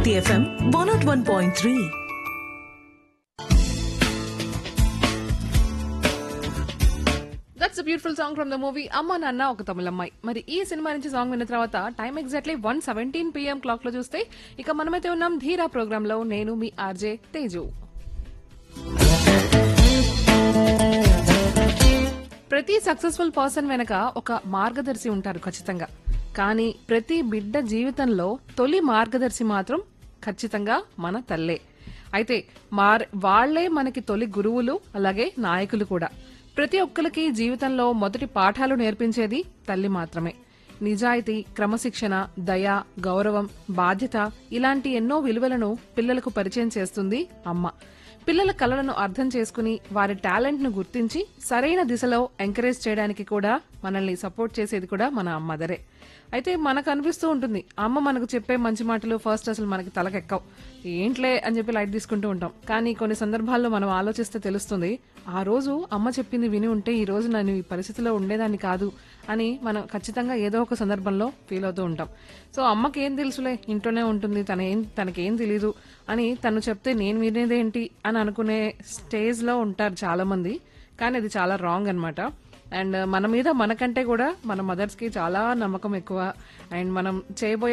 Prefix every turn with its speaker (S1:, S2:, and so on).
S1: Bharati FM one not one point three
S2: that's beautiful song from the movie Amma Nanna ఒక తమిళమ్మాయి మరి ఈ cinema నుంచి song విన్న తర్వాత time exactly one seventeen PM clock లో చూస్తే ఇక మనమైతే ఉన్నాం ధీరా ప్రోగ్రామ్ లో నేను మీ ఆర్జే తేజు ప్రతి సక్సెస్ఫుల్ పర్సన్ వెనక ఒక మార్గదర్శి ఉంటారు ఖచ్చితంగా కానీ ప్రతి బిడ్డ జీవితంలో తొలి మార్గదర్శి మాత్రం ఖచ్చితంగా మన తల్లే అయితే మార్ వాళ్లే మనకి తొలి గురువులు అలాగే నాయకులు కూడా ప్రతి ఒక్కరికి జీవితంలో మొదటి పాఠాలు నేర్పించేది తల్లి మాత్రమే నిజాయితీ క్రమశిక్షణ దయ గౌరవం బాధ్యత ఇలాంటి ఎన్నో విలువలను పిల్లలకు పరిచయం చేస్తుంది అమ్మ పిల్లల కళలను అర్థం చేసుకుని వారి టాలెంట్ ను గుర్తించి సరైన దిశలో ఎంకరేజ్ చేయడానికి కూడా మనల్ని సపోర్ట్ చేసేది కూడా మన మదరే అయితే మనకు అనిపిస్తూ ఉంటుంది అమ్మ మనకు చెప్పే మంచి మాటలు ఫస్ట్ అసలు మనకి తలకెక్కవు ఏంట్లే అని చెప్పి లైట్ తీసుకుంటూ ఉంటాం కానీ కొన్ని సందర్భాల్లో మనం ఆలోచిస్తే తెలుస్తుంది ఆ రోజు అమ్మ చెప్పింది విని ఉంటే ఈ రోజు నేను ఈ పరిస్థితిలో ఉండేదాన్ని కాదు అని మనం ఖచ్చితంగా ఏదో ఒక సందర్భంలో ఫీల్ అవుతూ ఉంటాం సో అమ్మకి ఏం తెలుసులే ఇంట్లోనే ఉంటుంది తన ఏం తనకేం తెలీదు అని తను చెప్తే నేను వినేదేంటి అని అనుకునే స్టేజ్ లో ఉంటారు చాలా మంది కానీ అది చాలా రాంగ్ అన్నమాట అండ్ మన మీద మనకంటే కూడా మన మదర్స్ కి చాలా నమ్మకం ఎక్కువ అండ్ మనం చేయబోయే